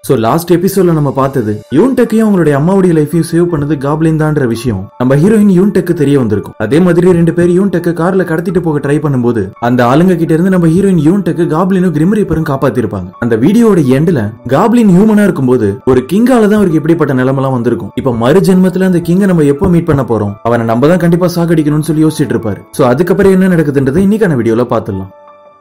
so last எபிசோட்ல நம்ம பார்த்தது யூன்டெக்கையும் அவங்களுடைய அம்மாவுடைய லைஃபையும் சேவ் பண்ணது காப்ளின் தான்ற விஷயம் நம்ம ஹீரோயின் யூன்டெக்கு தெரிய வந்திருக்கும் அதே மாதிரி ரெண்டு பேர் யூன்டெக்க கார்ல கடத்திட்டு போக ட்ரை பண்ணும்போது அந்த ஆளுங்க கிட்ட இருந்து நம்ம ஹீரோயின் யூன்டெக்கு காப்ளினும் கிரிம் ரீப்பரும் காப்பாத்திருப்பாங்க அந்த வீடியோட எண்ட்ல காப்ளின் ஹியூமனா இருக்கும்போது ஒரு கிங்கால தான் அவருக்கு இப்படிப்பட்ட நிலைமெல்லாம் வந்திருக்கும் இப்ப மறு ஜென்மத்துல அந்த கிங்க நம்ம எப்போ மீட் பண்ண போறோம் அவனை நம்ம தான் கண்டிப்பா சாகடிக்கணும்னு சொல்லி யோசிச்சுட்டு இருப்பாரு சோ அதுக்கப்புறம் என்ன நடக்குதுன்றதை இன்னைக்கான வீடியோல பாத்துடலாம்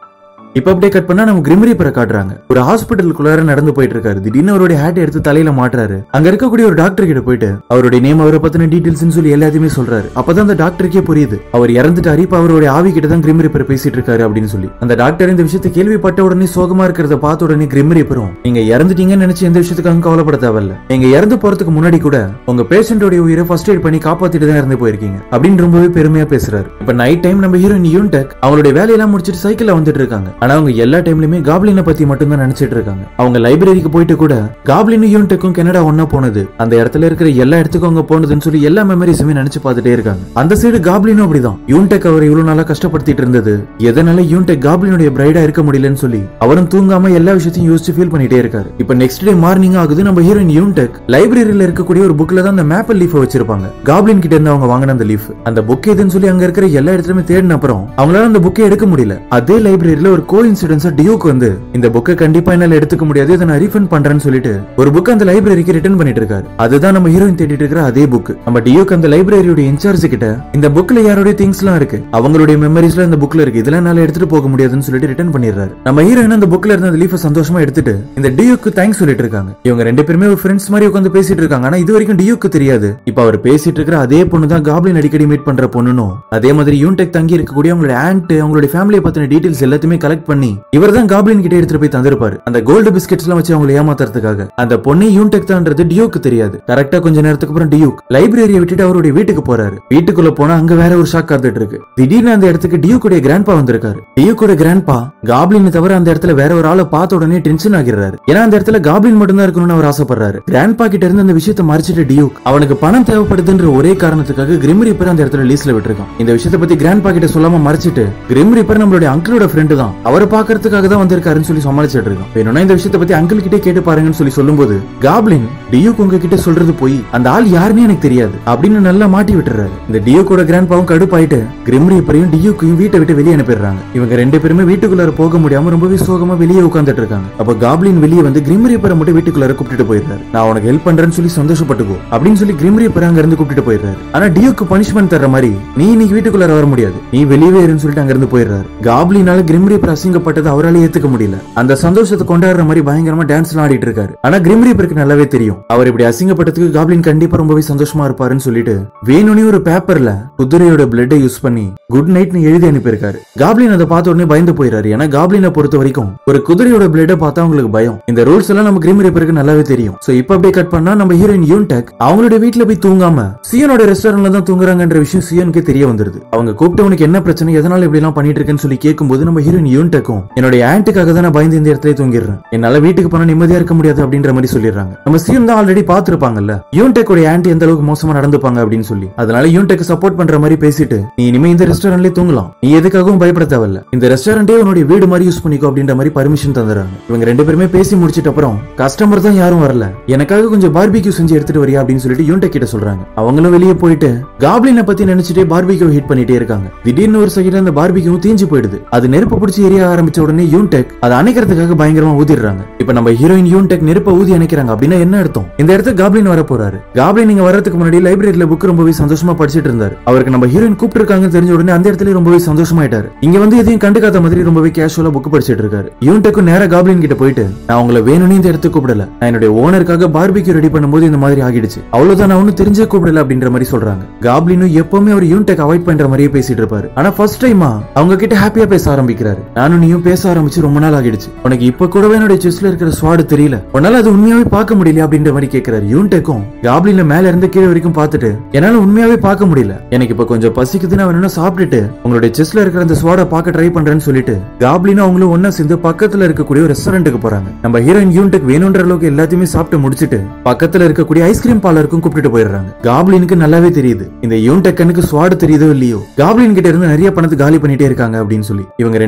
இப்ப அப்படியே கட் பண்ணா நம்ம கிரிம் ரீப்பரை காட்டுறாங்க ஒரு ஹாஸ்பிட்டலுக்குள்ளார நடந்து போயிட்டு இருக்காரு திடீர்னு அவருடைய ஹேட் எடுத்து தலையில மாட்டுறாரு அங்க இருக்கக்கூடிய ஒரு டாக்டர் கிட்ட போயிட்டு அவருடைய நேம் அவரை பத்தின டீடைல்ஸ் சொல்லி எல்லாத்தையுமே சொல்றாரு அப்பதான் அந்த டாக்டருக்கே புரியுது அவர் இறந்துட்டாரு இப்ப அவருடைய ஆவி கிட்ட தான் கிரிம் ரீப்பர் பேசிட்டு இருக்காரு அப்படின்னு சொல்லி அந்த டாக்டர் இந்த விஷயத்தை கேள்விப்பட்ட உடனே சோகமா இருக்கிறத பார்த்த உடனே கிரிம் ரீப்பரும் நீங்க இறந்துட்டீங்கன்னு நினைச்சு எந்த விஷயத்துக்காக கவலைப்பட தேவையில்ல நீங்க இறந்து போறதுக்கு முன்னாடி கூட உங்க பேஷண்டோட உயிரை ஃபர்ஸ்ட் எய்ட் பண்ணி காப்பாத்திட்டு தான் இறந்து போயிருக்கீங்க அப்படின்னு ரொம்பவே பெருமையா பேசுறாரு இப்ப நைட் டைம் நம்ம ஹீரோயின் யூன்டெக் அவங்களுடைய வேலையெல்லாம் முடிச்சிட்டு சைக்கிள்ல வந்துட்டு இருக்காங்க ஆனா அவங்க எல்லா டைம்லயுமே காப்ளினை பத்தி மட்டும் தான் நினைச்சிட்டு இருக்காங்க அவங்க லைப்ரரிக்கு போயிட்டு கூட காப்ளினும் யூன்டெக்கும் கனடா ஒன்னா போனது அந்த இடத்துல இருக்கிற எல்லா இடத்துக்கும் அவங்க போனதுன்னு சொல்லி எல்லா மெமரிஸுமே நினைச்சு பார்த்துட்டே இருக்காங்க அந்த சைடு காப்ளினும் அப்படிதான் யூன்டெக் அவர் இவ்வளவு நாளா கஷ்டப்படுத்திட்டு இருந்தது எதனால யூன்டெக் காப்ளினுடைய பிரைடா இருக்க முடியலன்னு சொல்லி அவரும் தூங்காம எல்லா விஷயத்தையும் யோசிச்சு ஃபீல் பண்ணிட்டே இருக்காரு இப்ப நெக்ஸ்ட் டே மார்னிங் ஆகுது நம்ம ஹீரோயின் யூன்டெக் லைப்ரரியில இருக்கக்கூடிய ஒரு புக்ல தான் அந்த மேப்பிள் லீஃப் வச்சிருப்பாங்க காப்ளின் கிட்ட இருந்து அவங்க வாங்கின அந்த லீஃப் அந்த புக் எதுன்னு சொல்லி அங்க இருக்கிற எல்லா இடத்துலயுமே தேடின அப்புறம் அவங்களால அந்த புக்கை எடுக்க முடியல அதே லைப்ரரியில ஒரு கோ இன்சிடென்ஸா டியூக் வந்து இந்த புக்கை கண்டிப்பா என்னால எடுத்துக்க முடியாது இதை நான் ரீஃபண்ட் பண்றேன்னு சொல்லிட்டு ஒரு புக் அந்த லைப்ரரிக்கு ரிட்டர்ன் பண்ணிட்டு இருக்காரு அதுதான் நம்ம ஹீரோயின் தேடிட்டு இருக்கிற அதே புக் நம்ம டியூக் அந்த லைப்ரரியோட இன்சார்ஜ் கிட்ட இந்த புக்ல யாருடைய திங்ஸ் எல்லாம் இருக்கு அவங்களுடைய மெமரிஸ்ல இந்த புக்ல இருக்கு இதெல்லாம் என்னால எடுத்துட்டு போக முடியாதுன்னு சொல்லிட்டு ரிட்டர்ன் பண்ணிடுறாரு நம்ம ஹீரோயின் அந்த புக்ல இருந்த அந்த லீஃப சந்தோஷமா எடுத்துட்டு இந்த டியூக்கு தேங்க்ஸ் சொல்லிட்டு இருக்காங்க இவங்க ரெண்டு பேருமே ஒரு ஃப்ரெண்ட்ஸ் மாதிரி உட்காந்து பேசிட்டு இருக்காங்க ஆனா இது வரைக்கும் டியூக்கு தெரியாது இப்ப அவர் பேசிட்டு இருக்கிற அதே பொண்ணு தான் காப்ளின் அடிக்கடி மீட் பண்ற பொண்ணுனும் அதே மாதிரி யூன்டெக் தங்கி இருக்கக்கூடிய அவங்களோட ஆண்ட் அவங்களுடைய ஃபேமிலியை பத்தின டீடைல்ஸ் எல்லாத்தையுமே கலெக்ட் பண்ணி இவர் தான் காப்ளின் கிட்ட எடுத்துட்டு போய் தந்திருப்பாரு அந்த கோல்டு பிஸ்கெட்ஸ் எல்லாம் வச்சு அவங்களை ஏமாத்துறதுக்காக அந்த பொண்ணு யூன்டெக் தான்றது டியூக்கு தெரியாது கரெக்டா கொஞ்ச நேரத்துக்கு அப்புறம் டியூக் லைப்ரரியை விட்டுட்டு அவருடைய வீட்டுக்கு போறாரு வீட்டுக்குள்ள போனா அங்க வேற ஒரு ஷாக் காத்துட்டு இருக்கு திடீர்னு அந்த இடத்துக்கு டியூக்குடைய கிராண்ட்பா வந்திருக்காரு டியூக்கோட கிராண்ட்பா காப்ளின் தவிர அந்த இடத்துல வேற ஒரு ஆளை பார்த்த உடனே டென்ஷன் ஆகிறாரு ஏன்னா அந்த இடத்துல காப்ளின் மட்டும் தான் இருக்கணும்னு அவர் ஆசைப்படுறாரு கிராண்ட்பா கிட்ட இருந்து அந்த விஷயத்தை மறைச்சிட்டு டியூக் அவனுக்கு பணம் தேவைப்படுதுன்ற ஒரே காரணத்துக்காக கிரிம் ரீப்பர் அந்த இடத்துல லீஸ்ல விட்டுருக்கான் இந்த விஷயத்தை பத்தி கிராண்ட்பா கிட்ட சொல்லாம மறைச்சிட்டு கிரிம் ரீப்பர் நம்மளுடைய அங்கிளோட ஃப்ரெண்டு தான் அவரை பாக்குறதுக்காக தான் வந்திருக்காருன்னு சொல்லி சமாளிச்சிட்டு இருக்கான் வேணும்னா இந்த விஷயத்தை பத்தி அங்கிள் கிட்டே கேட்டு பாருங்கன்னு சொல்லி சொல்லும்போது காப்ளின் டியூக் உங்ககிட்ட சொல்றது போய் அந்த ஆள் யாருன்னே எனக்கு தெரியாது அப்படின்னு நல்லா மாட்டி விட்டுறாரு இந்த டியூக்கோட கிராண்ட்பாவும் கடுப்பாயிட்டு கிரிம் ரீப்பரையும் டியூக்கையும் வீட்டை விட்டு வெளியே அனுப்பிடுறாங்க இவங்க ரெண்டு பேருமே வீட்டுக்குள்ளார போக முடியாம ரொம்பவே சோகமா வெளியே உட்கார்ந்துட்டு இருக்காங்க அப்ப காப்ளின் வெளியே வந்து கிரிம் ரீப்பரை மட்டும் வீட்டுக்குள்ளார கூப்பிட்டுட்டு போயிடுறாரு நான் உனக்கு ஹெல்ப் பண்றேன்னு சொல்லி சந்தோஷப்பட்டுக்கோ அப்படின்னு சொல்லி கிரிம் ரீப்பர் அங்க இருந்து கூப்பிட்டு போயிடுறாரு ஆனா டியூக்கு பனிஷ்மெண்ட் தர மாதிரி நீ இன்னைக்கு வீட்டுக்குள்ளார வர முடியாது நீ வெளியே இருன்னு சொல்லிட்டு அங்க இருந்து போயிடுறாரு காப்ளினால கிரிம் ரீப்பர் அசிங்கப்பட்டது அவரால ஏத்துக்க முடியல அந்த சந்தோஷத்தை கொண்டாடுற மாதிரி பயங்கரமா டான்ஸ் ஆடிட்டு இருக்காரு ஆனா கிரிம் ரீப்பருக்கு நல்லாவே தெரியும் அவர் இப்படி அசிங்கப்பட்டதுக்கு காப்ளின் கண்டிப்பா ரொம்பவே சந்தோஷமா இருப்பாருன்னு சொல்லிட்டு வேணும்னே ஒரு பேப்பர்ல குதிரையோட பிளட்டை யூஸ் பண்ணி குட் நைட்னு எழுதி அனுப்பியிருக்காரு காப்ளின் அதை பார்த்த உடனே பயந்து போயிறாரு ஏன்னா காப்ளினை பொறுத்த வரைக்கும் ஒரு குதிரையோட பிளட்டை பார்த்தா அவங்களுக்கு பயம் இந்த ரூல்ஸ் எல்லாம் நம்ம கிரிம் ரீப்பருக்கு நல்லாவே தெரியும் சோ இப்ப அப்படியே கட் பண்ணா நம்ம ஹீரோயின் யூன்டெக் அவங்களுடைய வீட்ல போய் தூங்காம சியனோட ரெஸ்டாரண்ட்ல தான் தூங்குறாங்கன்ற விஷயம் சியனுக்கு தெரிய வந்துருது அவங்க கூப்பிட்டு உனக்கு என்ன பிரச்சனை எதனால இப்படி எல்லாம் பண்ணிட்டு இருக்கேன்னு சொல்லி கேட்கும்போது நம்ம ஹீரோயின் யூன்டெக்கும் என்னுடைய ஆன்ட்டுக்காக தான் நான் பயந்து இந்த இடத்துல தூங்கிடுறேன் என்னால வீட்டுக்கு போனா நிம்மதியா இருக்க முடியாது அப்படின்ற மாதிரி சொல்லிடுறாங்க நம்ம சியன் தான் ஆல்ரெடி பாத்துருப்பாங்கல்ல யூன்டெக்கோட ஆன்ட்டி எந்த அளவுக்கு மோசமா நடந்துப்பாங்க அப்படின்னு சொல்லி அதனால யூன்டெக் சப்போர்ட் பண்ற மாதிரி பேசிட்டு நீ இனிமே இந்த ரெஸ்டாரண்ட்லயே தூங்கலாம் நீ எதுக்காகவும் பயப்பட தேவையில்ல இந்த ரெஸ்டாரண்டே உன்னுடைய வீடு மாதிரி யூஸ் பண்ணிக்கோ அப்படின்ற மாதிரி பர்மிஷன் தந்துறாங்க இவங்க ரெண்டு பேருமே பேசி முடிச்சிட்ட அப்புறம் கஸ்டமர் தான் யாரும் வரல எனக்காக கொஞ்சம் பார்பிக்யூ செஞ்சு எடுத்துட்டு வரியா அப்படின்னு சொல்லிட்டு யூன்டெக் கிட்ட சொல்றாங்க அவங்களும் வெளியே போயிட்டு காப்ளினை பத்தி நினைச்சிட்டே பார்பிக்யூ ஹீட் பண்ணிட்டே இருக்காங்க திடீர்னு ஒரு செகண்ட் அந்த பார்பிக்யூ தீஞ்சு போயிடுது அது நெருப்பு பிடிச்சி எரிய ஆரம்பிச்ச உடனே யூன்டெக் அதை அணைக்கிறதுக்காக பயங்கரமா ஊதிடுறாங்க இப்ப நம்ம ஹீரோயின் யூன்டெக் நெருப்ப ஊதி அணைக்கிறாங்க அப்படின்னா என்ன அர்த்தம் இந்த இடத்துக்கு காப்ளின் வர போறாரு காப்ளின் நீங்க வர்றதுக்கு முன்னாடி லைப்ரரியில புக் ரொம்பவே சந்தோஷமா படிச்சிட்டு இருந்தாரு அவருக்கு நம்ம ஹீரோயின் கூப்பிட்டு இருக்காங்க தெரிஞ்ச உடனே அந்த இடத்துல ரொம்பவே சந்தோஷமாயிட்டாரு இங்க வந்து எதையும் கண்டுக்காத மாதிரி ரொம்பவே கேஷுவலா புக் படிச்சிட்டு இருக்காரு யூன்டெக்கும் நேரா காப்ளின் கிட்ட போயிட்டு நான் உங்களை வேணும்னு இந்த இடத்துக்கு கூப்பிடல நான் என்னுடைய ஓனருக்காக பார்பிக்யூ ரெடி பண்ணும்போது இந்த மாதிரி ஆகிடுச்சு அவ்வளவுதான் நான் ஒன்னும் தெரிஞ்சே கூப்பிடல அப்படின்ற மாதிரி சொல்றாங்க காப்ளினும் எப்பவுமே அவர் யூன்டெக் அவாய்ட் பண்ற மாதிரியே பேசிட்டு இருப்பாரு ஆனா ஃபர்ஸ்ட் டைமா அவங்க கிட்ட ஹாப்பியா பேச ஆரம்பிக்கிறாரு நானும் நீயும் பேச ஆரம்பிச்சு ரொம்ப நாள் ஆகிடுச்சு உனக்கு இப்ப கூடவே என்னுடைய செஸ்ல இருக்கிற ஸ்வாடு தெரியல உன்னால அது உண்மையாவே பார்க்க முடியல அப்படின்ற மாதிரி கேக்குறாரு யூன்டெக்கும் காப்ளின மேல இருந்து கீழே வரைக்கும் பார்த்துட்டு என்னால உண்மையாவே பார்க்க முடியல எனக்கு இப்ப கொஞ்சம் பசிக்குது நான் வேணும்னா சாப்பிட்டுட்டு உங்களுடைய செஸ்ல இருக்கிற அந்த ஸ்வாட பார்க்க ட்ரை பண்றேன்னு சொல்லிட்டு காப்ளினும் அவங்களும் ஒன்னா சேர்ந்து பக்கத்துல இருக்கக்கூடிய ஒரு ரெஸ்டாரண்ட்டுக்கு போறாங்க நம்ம ஹீரோயின் யூன்டெக் வேணும்ன்ற அளவுக்கு எல்லாத்தையுமே சாப்பிட்டு முடிச்சிட்டு பக்கத்துல இருக்கக்கூடிய ஐஸ்கிரீம் பார்லருக்கும் கூப்பிட்டு போயிடுறாங்க காப்ளினுக்கு நல்லாவே தெரியுது இந்த யூன்டெக்கனுக்கு ஸ்வாடு தெரியுதோ இல்லையோ காப்ளின் கிட்ட இருந்து நிறைய பணத்தை காலி பண்ணிட்டே இருக்காங்க அப்படின்னு சொல்லி இவங்க ரெண்டு பேருமே அதே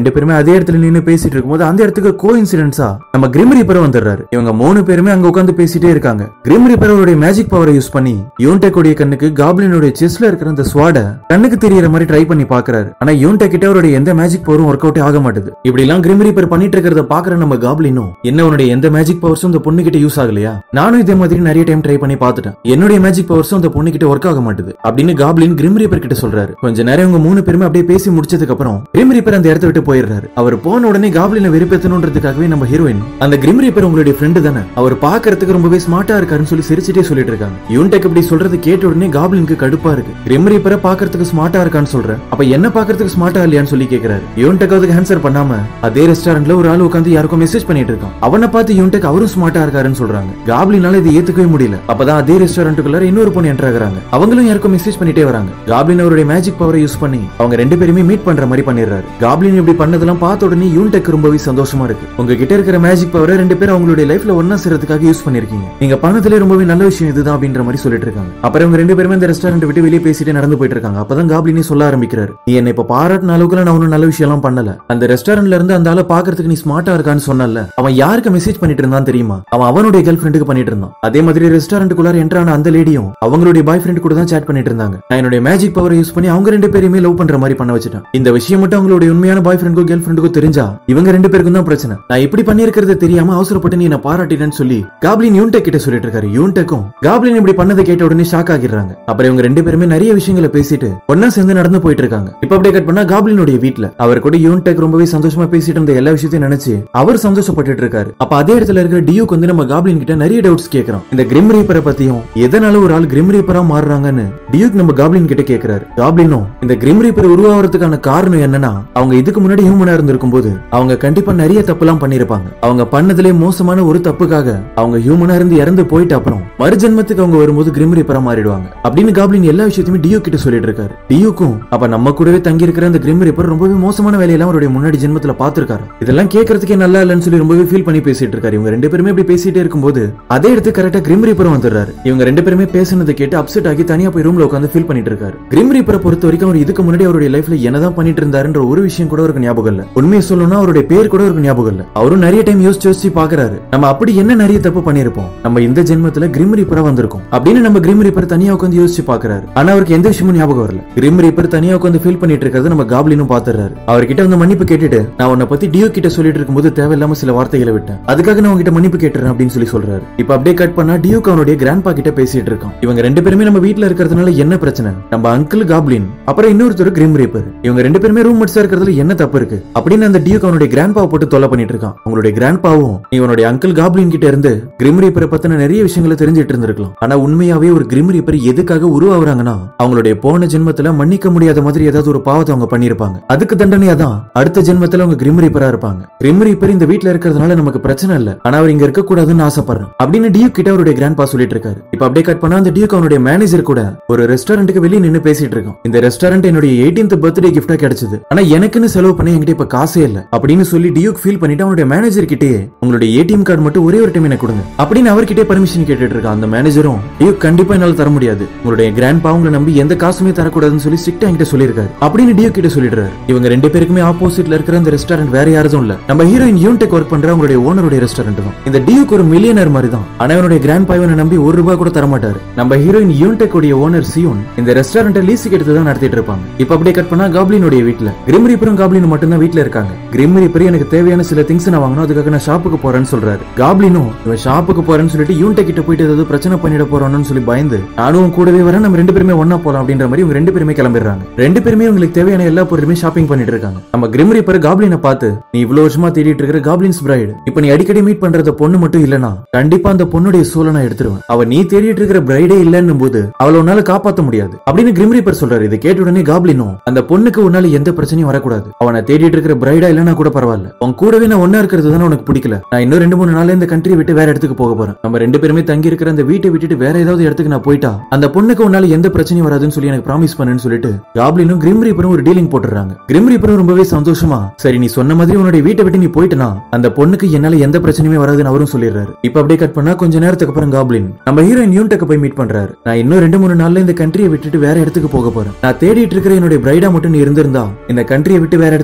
அதே இடத்துல நின்னு பேசிட்டு இருக்கும்போது அந்த இடத்துக்கு கோ இன்சிடென்ட்ஸா நம்ம கிரிம் ரீப்பர் வந்துடுறாரு இவங்க மூணு பேருமே அங்க உட்காந்து பேசிட்டே இருக்காங்க கிரிம் ரீப்பர் அவருடைய மேஜிக் பவரை யூஸ் பண்ணி யூன்டெக் உடைய கண்ணுக்கு காப்ளினுடைய செஸ்ல இருக்கிற அந்த ஸ்வாட கண்ணுக்கு தெரியற மாதிரி ட்ரை பண்ணி பாக்குறாரு ஆனா யூன்டெக் கிட்ட அவருடைய எந்த மேஜிக் பவரும் ஒர்க் அவுட் ஆக மாட்டுது இப்படி எல்லாம் கிரிம் ரீப்பர் பண்ணிட்டு இருக்கிறத பாக்குற நம்ம காப்ளினும் என்ன உன்னுடைய எந்த மேஜிக் பவர்ஸும் இந்த பொண்ணு கிட்ட யூஸ் ஆகலையா நானும் இதே மாதிரி நிறைய டைம் ட்ரை பண்ணி பார்த்துட்டேன் என்னுடைய மேஜிக் பவர்ஸும் அந்த பொண்ணு கிட்ட ஒர்க் ஆக மாட்டுது அப்படின்னு காப்ளின் கிரிம் ரீப்பர் கிட்ட சொல்றாரு கொஞ்ச நேரம் இவங்க மூணு பேருமே அப்படியே பேசி முடிச்சதுக்கு அப்புறம் கிரிம் ரீப்பர் அந்த இடத்த விட்டு போயிடுறாரு அவர் போன உடனே காப்ளினை வெறுப்பேத்தணுன்றதுக்காகவே நம்ம ஹீரோயின் அந்த கிரிம் ரீப்பர் உங்களுடைய ஃப்ரெண்டு தானே அவர் பாக்குறதுக்கு ரொம்பவே ஸ்மார்ட்டா இருக்காருன்னு சொல்லி சிரிச்சிட்டே சொல்லிட்டு இருக்காங்க யூன்டெக் இப்படி சொல்றது கேட்ட உடனே காப்ளினுக்கு கடுப்பா இருக்கு கிரிம் ரீப்பரை பாக்குறதுக்கு ஸ்மார்ட்டா இருக்கான்னு சொல்ற அப்ப என்ன பாக்குறதுக்கு ஸ்மார்ட்டா இல்லையான்னு சொல்லி கேக்குறாரு யூன்டெக் அதுக்கு ஆன்சர் பண்ணாம அதே ரெஸ்டாரண்ட்ல ஒரு ஆள் உட்காந்து யாருக்கும் மெசேஜ் பண்ணிட்டு இருக்கான் அவனை பார்த்து யூன்டெக் அவரும் ஸ்மார்ட்டா இருக்காருன்னு சொல்றாங்க காப்ளினால இதை ஏத்துக்கவே முடியல அப்பதான் அதே ரெஸ்டாரண்ட்டுக்குள்ள இன்னொரு பொண்ணு என்டர் ஆகுறாங்க அவங்களும் யாருக்கும் மெசேஜ் பண்ணிட்டே வராங்க காப்ளின் அவருடைய மேஜிக் பவரை யூஸ் பண்ணி அவங்க ரெண்டு பேருமே மீட் பண்ற மாதிரி பண்ணிடுறாரு காப்ளின் இப்படி பண்ணதெல்லாம் பார்த்த உடனே யூன்டெக் ரொம்பவே சந்தோஷமா இருக்கு உங்ககிட்ட இருக்கிற மேஜிக் பவரை ரெண்டு பேரும் அவங்களுடைய லைஃப்ல ஒன்னா சேர்றதுக்காக யூஸ் பண்ணிருக்கீங்க நீங்க பண்ணதுல ரொம்பவே நல்ல விஷயம் இதுதான் அப்படின்ற மாதிரி சொல்லிட்டு இருக்காங்க அப்புறம் இவங்க ரெண்டு பேருமே இந்த ரெஸ்டாரண்ட் விட்டு வெளியே பேசிட்டு நடந்து போயிட்டு இருக்காங்க அப்பதான் காப்ளினே சொல்ல ஆரம்பிக்கிறாரு நீ என்ன இப்ப பாராட்டின அளவுக்கு நான் ஒன்னும் நல்ல விஷயம் எல்லாம் பண்ணல அந்த ரெஸ்டாரண்ட்ல இருந்து அந்த ஆளை பாக்குறதுக்கு நீ ஸ்மார்ட்டா இருக்கான்னு சொன்னல அவன் யாருக்கு மெசேஜ் பண்ணிட்டு இருந்தான் தெரியுமா அவன் அவனுடைய கேர்ள் ஃப்ரெண்டுக்கு பண்ணிட்டு இருந்தான் அதே மாதிரி ரெஸ்டாரண்ட்டுக்குள்ளார என்ட்ரான அந்த லேடியும் அவங்களுடைய பாய் ஃப்ரெண்ட் கூட தான் சேட் பண்ணிட்டு இருந்தாங்க நான் என்னுடைய மேஜிக் பவரை யூஸ் பண்ணி அவங்க ரெண்டு பேருமே லவ் பண்ற மாதிரி பண்ண வச்சுட்டேன் இந்த விஷயம் மட்டும் அவங்களுடைய உண்மையான பாய் ஃப்ரெண்டுக்கோ கேர்ள் ஃப்ரெண்டுக்கோ தெரிஞ்சா இவங்க ரெண்டு பேருக்கும் தான் பிரச்சனை நான் இப்படி பண்ணிருக்கிறது தெரியாம அவசரப்பட்டு நீ என்ன பாராட்டினேன்னு சொல்லி காப்ளின் யூன்டெக் கிட்ட சொல்லிட்டு இருக்காரு யூன்டெக்கும் காப்ளின் இப்படி பண்ணதை கேட்ட உடனே ஷாக் ஆகிடுறாங்க அப்புறம் இவங்க ரெண்டு பேருமே நிறைய விஷயங்களை பேசிட்டு ஒன்னா சேர்ந்து நடந்து போயிட்டு இருக்காங்க இப்ப அப்படியே கட் பண்ணா காப்ளினுடைய வீட்ல அவர் கூட யூன்டெக் ரொம்பவே சந்தோஷமா பேசிட்டு இருந்த எல்லா விஷயத்தையும் நினைச்சு அவர் சந்தோஷப்பட்டுட்டு இருக்காரு அப்ப அதே இடத்துல இருக்கிற டியூக்கு வந்து நம்ம காப்ளின் கிட்ட நிறைய டவுட்ஸ் கேக்குறோம் இந்த கிரிம் ரீப்பரை பத்தியும் எதனால ஒரு ஆள் கிரிம் ரீப்பரா மாறுறாங்கன்னு டியூக் நம்ம காப்ளின் கிட்ட கேக்குறாரு காப்ளினும் இந்த கிரிம் ரீப்பர் உருவாகிறதுக்கான காரணம் என்னன்னா அவங்க இதுக்கு முன்னாடி ஹியூமனா இருந்திருக்கும் போது அவங்க கண்டிப்பா நிறைய தப்புலாம் பண்ணிருப்பாங்க அவங்க பண்ணதுலே மோசமான ஒரு தப்புக்காக அவங்க ஹியூமனா இருந்து இறந்து போயிட்ட அப்புறம் மறுஜென்மத்துக்கு அவங்க வரும்போது கிரிம் ரீப்பரா மாறிடுவாங்க அப்படின்னு காப்ளின் எல்லா விஷயத்தையுமே டியூ கிட்ட சொல்லிட்டு இருக்காரு டியூக்கும் அப்ப நம்ம கூடவே தங்கி இருக்கிற அந்த கிரிம் ரீப்பர் ரொம்பவே மோசமான வேலையெல்லாம் அவருடைய முன்னாடி ஜென்மத்துல பாத்துருக்காரு இதெல்லாம் கேட்கறதுக்கே நல்லா இல்லைன்னு சொல்லி ரொம்பவே ஃபீல் பண்ணி பேசிட்டு இருக்காரு இவங்க ரெண்டு பேருமே இப்படி பேசிட்டே இருக்கும்போது அதே இடத்துக்கு கரெக்டா கிரிம் ரீப்பரும் வந்துடுறாரு இவங்க ரெண்டு பேருமே பேசுனதை கேட்டு அப்செட் ஆகி தனியா போய் ரூம்ல உட்காந்து ஃபீல் பண்ணிட்டு இருக்காரு கிரிம் ரீப்பரை பொறுத்த வரைக்கும் அவர் இதுக்கு முன்னாடி அவருடைய லைஃப்ல என்னதான் பண்ணிட்டு இருந்தாருன்ற ஒரு விஷயம் கூட அவருக்கு ஞாபகம் இல்ல உண்மையை சொல்லணும்னா அவருடைய பேர் கூட அவருக்கு ஞாபகம் இல்ல அவரும் நிறைய டைம் யோசிச்சு யோசிச்சு பாக்குறாரு நம்ம அப்படி என்ன நிறைய தப்பு பண்ணிருப்போம் நம்ம இந்த ஜென்மத்துல கிரிம் ரீப்பரா வந்திருக்கோம் அப்படின்னு நம்ம கிரிம் ரீப்பர் தனியா உட்காந்து யோசிச்சு பாக்குறாரு ஆனா அவருக்கு எந்த விஷயமும் ஞாபகம் வரல கிரிம் ரீப்பர் தனியா உட்காந்து ஃபீல் பண்ணிட்டு இருக்கிறது நம்ம காப்ளினும் பாத்துறாரு அவர்கிட்ட வந்து மன்னிப்பு கேட்டுட்டு நான் உன்னை பத்தி டியோ கிட்ட சொல்லிட்டு இருக்கும்போது தேவையில்லாம சில வார்த்தைகளை விட்டேன் அதுக்காக நான் உங்ககிட்ட மன்னிப்பு கேட்டுறேன் அப்படின்னு சொல்லி சொல்றாரு இப்ப அப்படியே கட் பண்ணா டியூக் அவனுடைய கிராண்ட்பா கிட்ட பேசிட்டு இருக்கான் இவங்க ரெண்டு பேருமே நம்ம வீட்ல இருக்கிறதுனால என்ன பிரச்சனை நம்ம அங்கிள் காப்ளின் அப்புறம் இன்னொருத்தர் கிரிம் ரீப்பர் இவங்க ரெண்டு பேருமே ரூம் மட்ஸா இருக்கிறதுல என்ன தப்பு இருக்கு அப்படின்னு அந்த டியூக் அவனுடைய கிராண்ட்பாவை போட்டு தொல்லை பண்ணிட்டு இருக்கான் அவங்களுடைய கிராண்ட்பாவும் நீ உன்னுடைய அங்கிள் காப்ளின் கிட்ட இருந்து கிரிம் ரீப்பரை பத்தின நிறைய விஷயங்களை தெரிஞ்சிட்டு இருந்திருக்கலாம் ஆனா உண்மையாவே ஒரு கிரிம் ரீப்பர் எதுக்காக உருவாகுறாங்கன்னா அவங்களுடைய போன ஜென்மத்துல மன்னிக்க முடியாத மாதிரி ஏதாவது ஒரு பாவத்தை அவங்க பண்ணிருப்பாங்க அதுக்கு தண்டனையா தான் அடுத்த ஜென்மத்துல அவங்க கிரிம் ரீப்பரா இருப்பாங்க கிரிம் ரீப்பர் இந்த வீட்ல இருக்கிறதுனால நமக்கு பிரச்சனை இல்ல ஆனா அவர் இங்க இருக்க கூடாதுன்னு ஆசைப்படுறேன் அப்படின்னு டியூக் கிட்ட அவருடைய கிராண்ட்பா சொல்லிட்டு இருக்காரு இப்ப அப்படியே கட் பண்ணா அந்த டியூக் அவனுடைய மேனேஜர் கூட ஒரு ரெஸ்டாரண்ட்டுக்கு வெளியே நின்னு பேசிட்டு இருக்கான் இந்த ரெஸ்டாரண்ட் என்னுடைய 18th பர்த்டே கிஃப்டா கிடைச்சது ஆனா எனக்குன்னு செலவு பண்ண என்கிட்ட இப்ப காசே இல்ல அப்படின்னு சொல்லி டியூக் ஃபீல் பண்ணிட்டு அவனுடைய மேனேஜர் கிட்டே உங்களுடைய ஏடிஎம் கார்டு மட்டும் ஒரே ஒரு டைம் எனக்கு கொடுங்க அப்படின்னு அவர்கிட்டே பர்மிஷன் கேட்டுட்டு இருக்கான் அந்த மேனேஜரும் டியூக் கண்டிப்பா என்னால தர முடியாது உங்களுடைய கிராண்ட் பா உங்களை நம்பி எந்த காசுமே தரக்கூடாதுன்னு சொல்லி ஸ்ட்ரிக்டா என்கிட்ட சொல்லியிருக்காரு அப்படின்னு டியூக் கிட்ட சொல்லிடுறாரு இவங்க ரெண்டு பேருக்குமே ஆப்போசிட்ல இருக்கிற அந்த ரெஸ்டாரண்ட் வேற யாரும் இல்ல நம்ம ஹீரோயின் யூன்டெக் ஒர்க் பண்ற அவங்களுடைய ஓனருடைய ரெஸ்டாரண்ட் தான் இந்த டியூக் ஒரு மில்லியனர் மாதிரி தான் ஆனா இவனுடைய கிராண்ட் பாய்வனை நம்பி ஒரு ரூபாய் கூட தர மாட்டாரு நம்ம ஹீரோயின் யூன்டெக் உடைய ஓனர் சியோன் இந்த ரெஸ்டாரண்ட்டை லீஸுக்கு எடுத்து தான் நடத்திட்டு இருப்பாங்க இப்ப அப்படியே கட் பண்ணா காப்ளினுடைய வீட்ல கிரிம் ரீப்பரும் காப்ளினும் மட்டும் தான் வீட்ல இருக்காங்க கிரிம் ரீப்பர் எனக்கு தேவையான சில திங்ஸ் நான் வாங்கணும் அதுக்காக நான் ஷாப்புக்கு போறேன்னு சொல்றாரு காப்ளினும் இவன் ஷாப்புக்கு போறேன்னு சொல்லிட்டு யூன்டெக் கிட்ட போயிட்டு ஏதாவது பிரச்சனை பண்ணிட போறான்னு சொல்லி பயந்து நானும் உன் கூடவே வரேன் நம்ம ரெண்டு பேருமே ஒண்ணா போலாம் அப்படின்ற மாதிரி இவங்க ரெண்டு பேருமே கிளம்பிடுறாங்க ரெண்டு பேருமே உங்களுக்கு தேவையான எல்லா பொருளுமே ஷாப்பிங் பண்ணிட்டு இருக்காங்க நம்ம கிரிம் ரீப்பர் காப்ளினை பார்த்து நீ இவ்வளவு வருஷமா தேடிட்டு இருக்கிற காப்ளின்ஸ் பிரைடு இப்ப நீ அடிக்கடி மீட் பண்றத பொண்ணு மட்டும் இல்லனா கண்டிப்பா அந்த பொண்ணுடைய சோலை நான் எடுத்துருவேன் அவ நீ தேடிட்டு இருக்கிற பிரைடே இல்லன்னும் போது அவளை உன்னால காப்பாத்த முடியாது அப்படின்னு கிரிம் ரீப்பர் சொல்றாரு இதை கேட்ட உடனே காப்ளினும் அந்த பொண்ணுக்கு உன்னால எந்த பிரச்சனையும் வரக்கூடாது அவனை தேடிட்டு இருக்கிற பிரைடா இல்லனா கூட பரவாயில்ல உன் கூடவே நான் ஒன்னா இருக்கிறது தானே உனக்கு பிடிக்கல நான் இன்னும் ரெண்டு மூணு நாள்ல இந்த கண்ட்ரியை விட்டு வேற இடத்துக்கு போக போறேன் நம்ம ரெண்டு பேருமே தங்கி இருக்கிற அந்த வீட்டை விட்டுட்டு வேற ஏதாவது இடத்துக்கு நான் போயிட்டா அந்த பொண்ணுக்கு உன்னால எந்த பிரச்சனையும் வராதுன்னு சொல்லி எனக்கு ப்ராமிஸ் பண்ணுன்னு சொல்லிட்டு காப்ளினும் கிரிம் ரீப்பரும் ஒரு டீலிங் போட்டுறாங்க கிரிம் ரீப்பரும் ரொம்பவே சந்தோஷமா சரி நீ சொன்ன மாதிரி உன்னுடைய வீட்டை விட்டு நீ போயிட்டனா அந்த பொண்ணுக்கு என்னால எந்த பிரச்சனையுமே வராதுன்னு அவரும் சொல்லிடுறாரு இப்ப அப்படியே கட் பண்ணா கொஞ்ச நேரத்துக்கு அப்புறம் காப்ளின் நம்ம ஹீரோயின் யூன்டெக்க போய் மீட் பண்றாரு நான் இன்னும் ரெண்டு மூணு நாள்ல இந்த கண்ட்ரியை விட்டுட்டு வேற இடத்துக்கு போக போறேன் நான் தேடிட்டு இருக்கிற என்னுடைய பிரைடா மட்டும் நீ இருந்திருந்தா இந்த கண்ட்ரியை விட்டு வேற இடத்துக்கு போற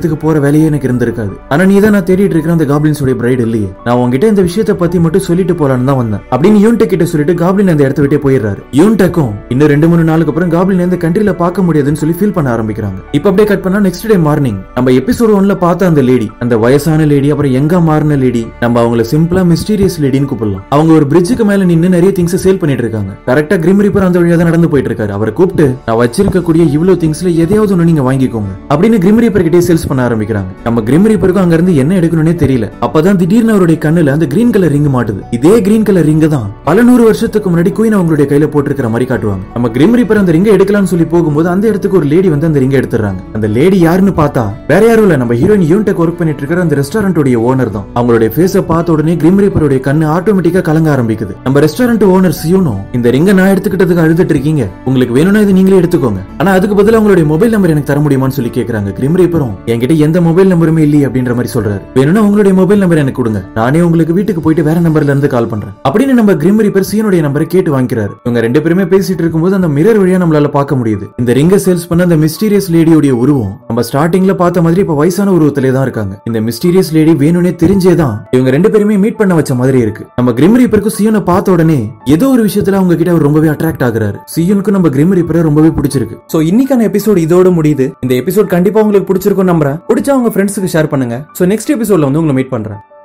வேலையே எனக்கு இருந்திருக்காது ஆனா நீ தான் நான் தேடிட்டு இருக்கிற அந்த காப்ளின்ஸ் உடைய பிரைட் இல்லையே நான் உங்ககிட்ட இந்த விஷயத்தை பத்தி மட்டும் சொல்லிட்டு போலான்னு தான் வந்தேன் அப்படின்னு யூன்டெக் கிட்ட சொல்லிட்டு காப்ளின் அந்த இடத்த விட்டே போயிடுறாரு யூன்டெக்கும் இன்னும் ரெண்டு மூணு நாளுக்கு அப்புறம் காப்ளின் இந்த கண்ட்ரில பார்க்க முடியாதுன்னு சொல்லி ஃபீல் பண்ண ஆரம்பிக்கிறாங்க இப்ப அப்படியே கட் பண்ணா நெக்ஸ்ட் டே மார்னிங் நம்ம எபிசோட் ஒன்ல பார்த்த அந்த லேடி அந்த வயசான லேடி அப்புறம் எங்க மாறின லேடி நம்ம அவங்கள சிம்பிளா மிஸ்டீரியஸ் லேடின்னு கூப்பிடலாம் அவங்க ஒரு பிரிட்ஜுக்கு மேல நின்னு நிறைய திங்ஸ் சேல் பண்ணிட்டு இருக்காங்க கரெக்டா கிரிம் ரீப்பர் அந்த வழியா தான் நடந்து போயிட்டு இருக்காரு அவரை கூப்பிட்டு நான் வச்சிருக்கக்கூடிய இவ்வளவு திங்ஸ்ல எதையாவது ஒண்ணு நீங்க வாங்கிக்கோங்க அப்படின்னு கிரிம் ரீப்பர் கிட்டே சேல்ஸ் பண்ண ஆரம்பிக்கிறாங்க நம்ம கிரிம் ரீப்பருக்கும் அங்க இருந்து என்ன எடுக்கணும்னே தெரியல அப்பதான் திடீர்னு அவருடைய கண்ணுல அந்த கிரீன் கலர் ரிங் மாட்டுது இதே கிரீன் கலர் ரிங் தான் பல நூறு வருஷத்துக்கு முன்னாடி குயின் அவங்களுடைய கையில போட்டிருக்கிற மாதிரி காட்டுவாங்க நம்ம கிரிம் ரீப்பர் அந்த ரிங்கை எடுக்கலாம்னு சொல்லி போகும்போது அந்த இடத்துக்கு ஒரு லேடி வந்து அந்த ரிங்கை எடுத்துறாங்க அந்த லேடி யாருன்னு பார்த்தா வேற யாரும் இல்ல நம்ம ஹீரோயின் யூன்டெக் ஒர்க் பண்ணிட்டு இருக்கிற அந்த ரெஸ்டாரண்டோட ஓனர் தான் அவங்களுடைய ஃபேஸ பார்த்த உடனே கிரிம் ரீப்பருடைய கண்ணு ஆட்டோமேட்டிக்கா கலங்க ஆரம்பிக்குது நம்ம ரெஸ்டாரண்ட் ஓனர் சியூனோ இந்த ரிங்கை நான் எடுத்துக்கிட்டதுக்கு அழுதுட்டு இருக்கீங்க உங்களுக்கு வேணும்னா இது நீங்களே எடுத்துக்கோங்க ஆனா அதுக்கு பதிலா உங்களுடைய மொபைல் நம்பர் எனக்கு தர முடியுமான்னு சொல்லி கேக்குறாங்க கிரிம் ரீப்பரும் என்கிட்ட எந்த மொபைல் நம்பருமே இல்லையே அப்படின்ற மாதிரி சொல்றாரு வேணும்னா உங்களுடைய மொபைல் நம்பர் எனக்கு கொடுங்க நானே உங்களுக்கு வீட்டுக்கு போயிட்டு வேற நம்பர்ல இருந்து கால் பண்றேன் அப்படின்னு நம்ம கிரிம் ரீப்பர் சீனுடைய நம்பரை கேட்டு வாங்கிக்கிறாரு இவங்க ரெண்டு பேருமே பேசிட்டு இருக்கும்போது அந்த மிரர் வழியா நம்மளால பார்க்க முடியுது இந்த ரிங்க சேல்ஸ் பண்ண அந்த மிஸ்டீரியஸ் லேடியோட உருவம் நம்ம ஸ்டார்டிங்ல பார்த்த மாதிரி இப்ப வயசான உருவத்திலே தான் இருக்காங்க இந்த மிஸ்டீரியஸ் லேடி வேணும்னே தெரிஞ்சேதான் இவங்க ரெண்டு பேருமே மீட் பண்ண வச்ச மாதிரி இருக்கு நம்ம கிரிம் ரீப்பருக்கு சியோனை பார்த்த உடனே ஏதோ ஒரு விஷயத்துல அவங்க கிட்ட அவர் ரொம்பவே அட்ராக்ட் ஆகுறாரு சியோனுக்கு நம்ம கிரிம் ரீப்பரை ரொம்பவே பிடிச்சிருக்கு சோ இன்னைக்கான எபிசோட் இதோட முடியுது இந்த எபிசோட் கண்டிப்பா உங்களுக்கு பிடிச்சிருக்கும் நம்புறேன் பிடிச்சா உங்க ஃப்ரெண்ட்ஸுக்கு ஷேர் பண்ணுங்க சோ நெக்ஸ்ட் எபிசோட்ல வந்து உங்களை மீட் பண்றேன்